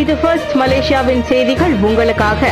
இது ஃபர்ஸ்ட் மலேசியாவின் செய்திகள் உங்களுக்காக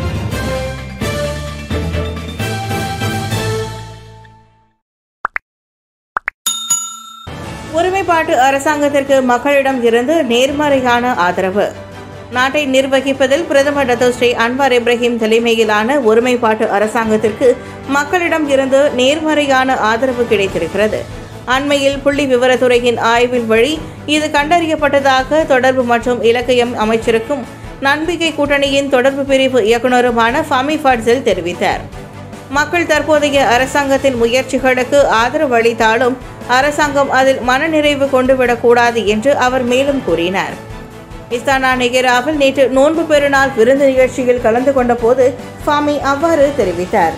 ஒருமைப்பாட்டு அரசாங்கத்திற்கு மக்களிடம் இருந்து நேர்மறையான ஆதரவு நாட்டை நிர்வகிப்பதில் பிரதமர் டத்தோஸ்ரீ அன்வார் இப்ராஹிம் தலைமையிலான ஒருமைப்பாட்டு அரசாங்கத்திற்கு மக்களிடம் இருந்து நேர்மறையான ஆதரவு கிடைத்திருக்கிறது அண்மையில் புள்ளி விவரத்துறையின் ஆய்வின் வழி இது கண்டறியப்பட்டதாக தொடர்பு மற்றும் இலக்கியம் அமைச்சருக்கும் நம்பிக்கை கூட்டணியின் தொடர்பு பிரிவு இயக்குநருமான ஃபமி ஃபட்ஸில் தெரிவித்தார் மக்கள் தற்போதைய அரசாங்கத்தின் முயற்சிகளுக்கு ஆதரவு அளித்தாலும் அரசாங்கம் அதில் மனநிறைவு கொண்டுவிடக்கூடாது என்று அவர் மேலும் கூறினார் இஸ்தானா நெகேராவில் நேற்று நோன்பு பெருநாள் விருந்து நிகழ்ச்சியில் கலந்து கொண்ட போது ஃபாமி அவ்வாறு தெரிவித்தார்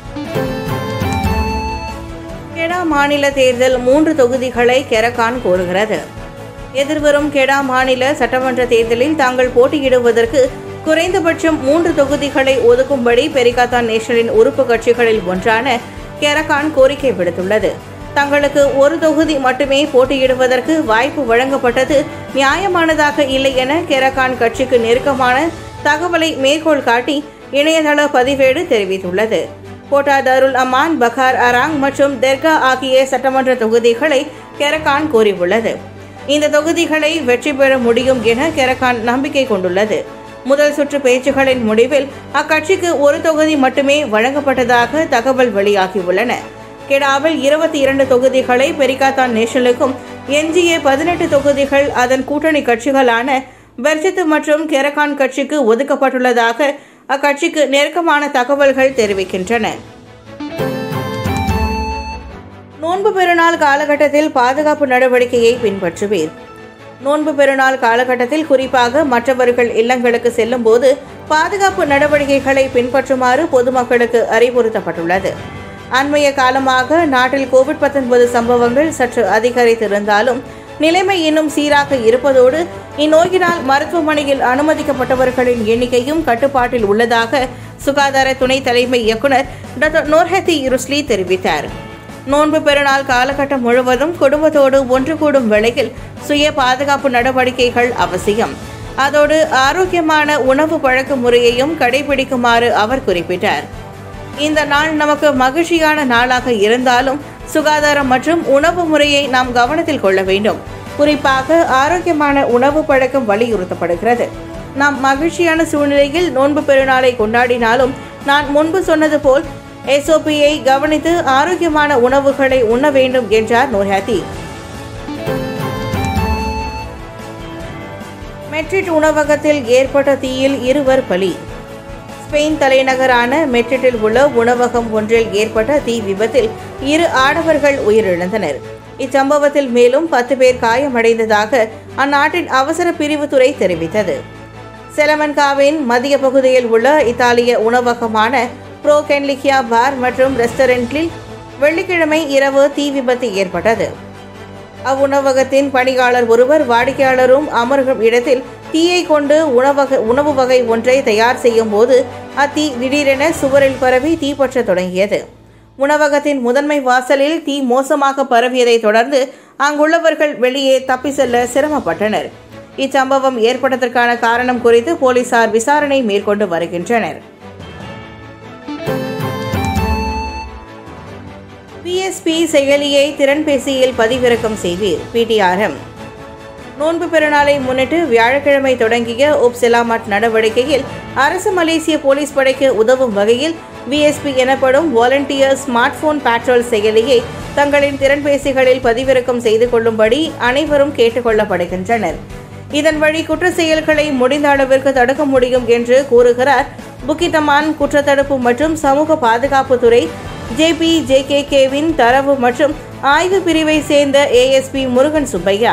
கெடா மாநில தேர்தல் மூன்று தொகுதிகளை கெரகான் கோருகிறது எதிர்வரும் கெடா மாநில சட்டமன்ற தேர்தலில் தாங்கள் போட்டியிடுவதற்கு குறைந்தபட்சம் மூன்று தொகுதிகளை ஒதுக்கும்படி பெரிகாத்தான் நேஷனின் உறுப்பு கட்சிகளில் ஒன்றான கெரகான் கோரிக்கை விடுத்துள்ளது தங்களுக்கு ஒரு தொகுதி மட்டுமே போட்டியிடுவதற்கு வாய்ப்பு வழங்கப்பட்டது நியாயமானதாக இல்லை என கெரகான் கட்சிக்கு நெருக்கமான தகவலை மேற்கோள் காட்டி இணையதள பதிவேடு தெரிவித்துள்ளது கோட்டா தருல் அமான் பகார் அராங் மற்றும் தெர்கா ஆகிய சட்டமன்ற தொகுதிகளை கெரகான் கோரியுள்ளது இந்த தொகுதிகளை வெற்றி பெற முடியும் என கெரகான் நம்பிக்கை கொண்டுள்ளது முதல் சுற்று பேச்சுகளின் முடிவில் அக்கட்சிக்கு ஒரு தொகுதி மட்டுமே வழங்கப்பட்டதாக தகவல் வெளியாகியுள்ளன கெடாவில் இருபத்தி இரண்டு தொகுதிகளை பெரிகாத்தான் நேஷனலுக்கும் எஞ்சிய பதினெட்டு தொகுதிகள் அதன் கூட்டணி கட்சிகளான பெர்ஜித் மற்றும் கெரகான் கட்சிக்கு ஒதுக்கப்பட்டுள்ளதாக அக்கட்சிக்கு நெருக்கமான தகவல்கள் தெரிவிக்கின்றன நோன்பு பெருநாள் காலகட்டத்தில் பாதுகாப்பு நடவடிக்கையை பின்பற்றுவீர் நோன்பு பெருநாள் காலகட்டத்தில் குறிப்பாக மற்றவர்கள் இல்லங்களுக்கு செல்லும் போது பாதுகாப்பு நடவடிக்கைகளை பின்பற்றுமாறு பொதுமக்களுக்கு அறிவுறுத்தப்பட்டுள்ளது அண்மைய காலமாக நாட்டில் கோவிட் 19 சம்பவங்கள் சற்று அதிகரித்திருந்தாலும் நிலைமை இன்னும் சீராக இருப்பதோடு இந்நோயினால் மருத்துவமனையில் அனுமதிக்கப்பட்டவர்களின் எண்ணிக்கையும் கட்டுப்பாட்டில் உள்ளதாக சுகாதார துணை தலைமை இயக்குனர் டாக்டர் நோர்ஹத்தி ருஸ்லி தெரிவித்தார் நோன்பு பெருநாள் காலகட்டம் முழுவதும் குடும்பத்தோடு ஒன்று கூடும் வேளையில் சுய பாதுகாப்பு நடவடிக்கைகள் அவசியம் அதோடு ஆரோக்கியமான உணவு பழக்க முறையையும் கடைபிடிக்குமாறு அவர் குறிப்பிட்டார் இந்த நாள் நமக்கு மகிழ்ச்சியான நாளாக இருந்தாலும் சுகாதாரம் மற்றும் உணவு முறையை நாம் கவனத்தில் கொள்ள வேண்டும் குறிப்பாக ஆரோக்கியமான உணவு பழக்கம் வலியுறுத்தப்படுகிறது நாம் மகிழ்ச்சியான சூழ்நிலையில் நோன்பு பெருநாளை கொண்டாடினாலும் நான் முன்பு சொன்னது போல் எஸ்ஓபியை கவனித்து ஆரோக்கியமான உணவுகளை உண்ண வேண்டும் என்றார் நூர்ஹாத்தி மெட்ரிட் உணவகத்தில் ஏற்பட்ட தீயில் இருவர் பலி ஸ்பெயின் தலைநகரான மெட்ரிட்டில் உள்ள உணவகம் ஒன்றில் ஏற்பட்ட தீ விபத்தில் இரு ஆடவர்கள் உயிரிழந்தனர் இச்சம்பவத்தில் மேலும் பத்து பேர் காயமடைந்ததாக அந்நாட்டின் அவசர பிரிவுத்துறை தெரிவித்தது செலமன்காவின் மத்திய பகுதியில் உள்ள இத்தாலிய உணவகமான ப்ரோ கென்லிக்கியா பார் மற்றும் ரெஸ்டாரண்டில் வெள்ளிக்கிழமை இரவு தீ விபத்து ஏற்பட்டது அவ்வுணவகத்தின் பணியாளர் ஒருவர் வாடிக்கையாளரும் அமரும் இடத்தில் தீயை கொண்டு உணவக உணவு வகை ஒன்றை தயார் செய்யும் போது அத்தீ திடீரென சுவரில் பரவி தீப்பற்ற தொடங்கியது உணவகத்தின் முதன்மை வாசலில் தீ மோசமாக பரவியதை தொடர்ந்து அங்குள்ளவர்கள் வெளியே தப்பி செல்ல சிரமப்பட்டனர் இச்சம்பவம் ஏற்பட்டதற்கான காரணம் குறித்து போலீசார் விசாரணை மேற்கொண்டு வருகின்றனர் பிஎஸ்பி செயலியை திறன்பேசியில் பதிவிறக்கம் செய்வீர் பிடிஆர்எம் நோன்பு பெருநாளை முன்னிட்டு வியாழக்கிழமை தொடங்கிய உப் செலாமட் நடவடிக்கையில் அரசு மலேசிய போலீஸ் படைக்கு உதவும் வகையில் விஎஸ்பி எனப்படும் வாலண்டியர் ஸ்மார்ட் போன் பேட்ரோல் செயலியை தங்களின் திறன்பேசிகளில் பதிவிறக்கம் செய்து கொள்ளும்படி அனைவரும் கேட்டுக்கொள்ளப்படுகின்றனர் இதன் வழி குற்ற செயல்களை முடிந்த அளவிற்கு தடுக்க முடியும் என்று கூறுகிறார் புக்கிட்டமான் குற்றத்தடுப்பு மற்றும் சமூக பாதுகாப்புத்துறை ஜேபி ஜேகேகேவின் தரவு மற்றும் ஆய்வு பிரிவை சேர்ந்த ஏஎஸ்பி முருகன் சுப்பையா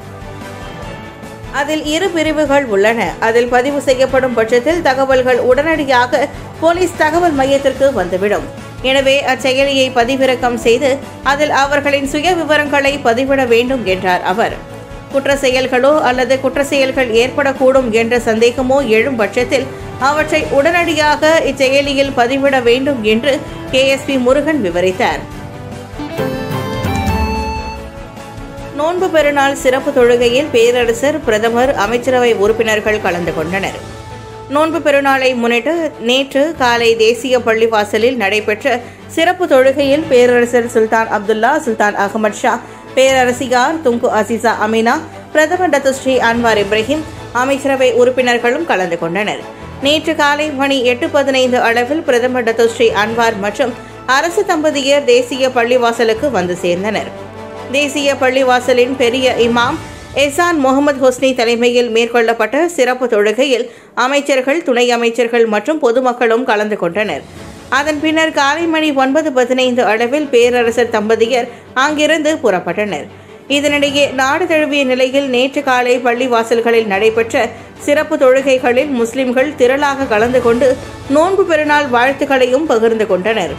அதில் இரு பிரிவுகள் உள்ளன அதில் பதிவு செய்யப்படும் பட்சத்தில் தகவல்கள் உடனடியாக போலீஸ் தகவல் மையத்திற்கு வந்துவிடும் எனவே அச்செயலியை பதிவிறக்கம் செய்து அதில் அவர்களின் சுய விவரங்களை பதிவிட வேண்டும் என்றார் அவர் குற்ற செயல்களோ அல்லது குற்ற செயல்கள் ஏற்படக்கூடும் என்ற சந்தேகமோ எழும் பட்சத்தில் அவற்றை உடனடியாக இச்செயலியில் பதிவிட வேண்டும் என்று கேஎஸ்பி முருகன் விவரித்தார் நோன்பு பெருநாள் சிறப்பு தொழுகையில் பேரரசர் பிரதமர் அமைச்சரவை உறுப்பினர்கள் கலந்து கொண்டனர் நோன்பு பெருநாளை முன்னிட்டு நேற்று காலை தேசிய பள்ளிவாசலில் நடைபெற்ற சிறப்பு தொழுகையில் பேரரசர் Sultan Abdullah Sultan Ahmad Shah பேரரசியார் துங்கு அசிசா அமினா பிரதமர் டத்துஸ்ரீ அன்வார் இப்ராஹிம் அமைச்சரவை உறுப்பினர்களும் கலந்து கொண்டனர் நேற்று காலை மணி எட்டு பதினைந்து அளவில் பிரதமர் டத்துஸ்ரீ அன்வார் மற்றும் அரசு தம்பதியர் தேசிய பள்ளிவாசலுக்கு வந்து சேர்ந்தனர் தேசிய பள்ளிவாசலின் பெரிய இமாம் எசான் முகமது ஹொஸ்னி தலைமையில் மேற்கொள்ளப்பட்ட சிறப்பு தொழுகையில் அமைச்சர்கள் துணை அமைச்சர்கள் மற்றும் பொதுமக்களும் கலந்து கொண்டனர் அதன் பின்னர் காலை மணி ஒன்பது பதினைந்து அளவில் பேரரசர் தம்பதியர் அங்கிருந்து புறப்பட்டனர் இதனிடையே நாடு தழுவிய நிலையில் நேற்று காலை பள்ளிவாசல்களில் நடைபெற்ற சிறப்பு தொழுகைகளில் முஸ்லிம்கள் திரளாக கலந்து கொண்டு நோன்பு பெருநாள் வாழ்த்துக்களையும் பகிர்ந்து கொண்டனர்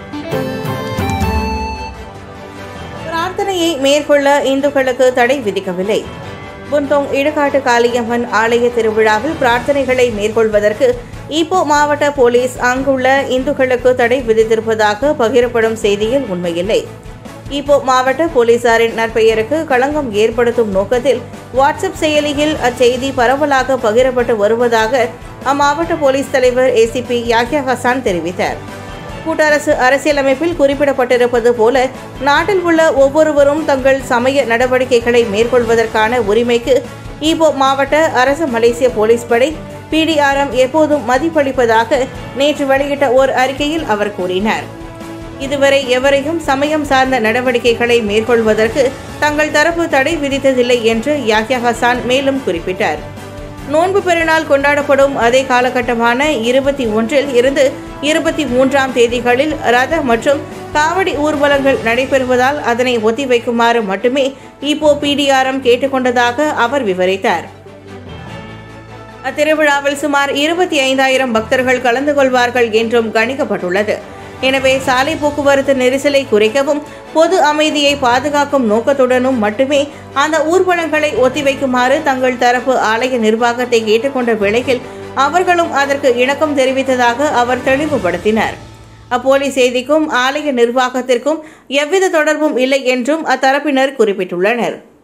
பிரார்த்தனையை மேற்கொள்ள இந்துக்களுக்கு தடை விதிக்கவில்லை புந்தோங் இடுகாட்டு காளியம்மன் ஆலய திருவிழாவில் பிரார்த்தனைகளை மேற்கொள்வதற்கு ஈப்போ மாவட்ட போலீஸ் அங்குள்ள இந்துக்களுக்கு தடை விதித்திருப்பதாக பகிரப்படும் செய்தியில் உண்மையில்லை ஈப்போ மாவட்ட போலீசாரின் நற்பெயருக்கு களங்கம் ஏற்படுத்தும் நோக்கத்தில் வாட்ஸ்அப் செயலியில் அச்செய்தி பரவலாக பகிரப்பட்டு வருவதாக அம்மாவட்ட போலீஸ் தலைவர் ஏசிபி யாக்யா ஹசான் தெரிவித்தார் கூட்டரசு அரசியலமைப்பில் குறிப்பிடப்பட்டிருப்பது போல நாட்டில் உள்ள ஒவ்வொருவரும் தங்கள் சமய நடவடிக்கைகளை மேற்கொள்வதற்கான உரிமைக்கு ஈபோ மாவட்ட அரசு மலேசிய போலீஸ் படை பிடிஆர்எம் எப்போதும் மதிப்பளிப்பதாக நேற்று வெளியிட்ட ஓர் அறிக்கையில் அவர் கூறினார் இதுவரை எவரையும் சமயம் சார்ந்த நடவடிக்கைகளை மேற்கொள்வதற்கு தங்கள் தரப்பு தடை விதித்ததில்லை என்று யாக்யா ஹசான் மேலும் குறிப்பிட்டார் நோன்பு பெருநாள் கொண்டாடப்படும் அதே காலகட்டமான இருபத்தி ஒன்றில் இருந்து இருபத்தி மூன்றாம் தேதிகளில் ரத மற்றும் காவடி ஊர்வலங்கள் நடைபெறுவதால் அதனை ஒத்திவைக்குமாறு மட்டுமே இப்போ பிடிஆர்எம் கேட்டுக்கொண்டதாக அவர் விவரித்தார் அத்திருவிழாவில் சுமார் இருபத்தி ஐந்தாயிரம் பக்தர்கள் கலந்து கொள்வார்கள் என்றும் கணிக்கப்பட்டுள்ளது எனவே சாலை போக்குவரத்து நெரிசலை குறைக்கவும் பொது அமைதியை பாதுகாக்கும் நோக்கத்துடனும் மட்டுமே அந்த ஊர்வலங்களை ஒத்திவைக்குமாறு தங்கள் தரப்பு ஆலய நிர்வாகத்தை கேட்டுக்கொண்ட வேளையில் அவர்களும் அதற்கு இணக்கம் தெரிவித்ததாக அவர் தெளிவுபடுத்தினார் அப்போலி செய்திக்கும் ஆலய நிர்வாகத்திற்கும் எவ்வித தொடர்பும் இல்லை என்றும் அத்தரப்பினர் குறிப்பிட்டுள்ளனர்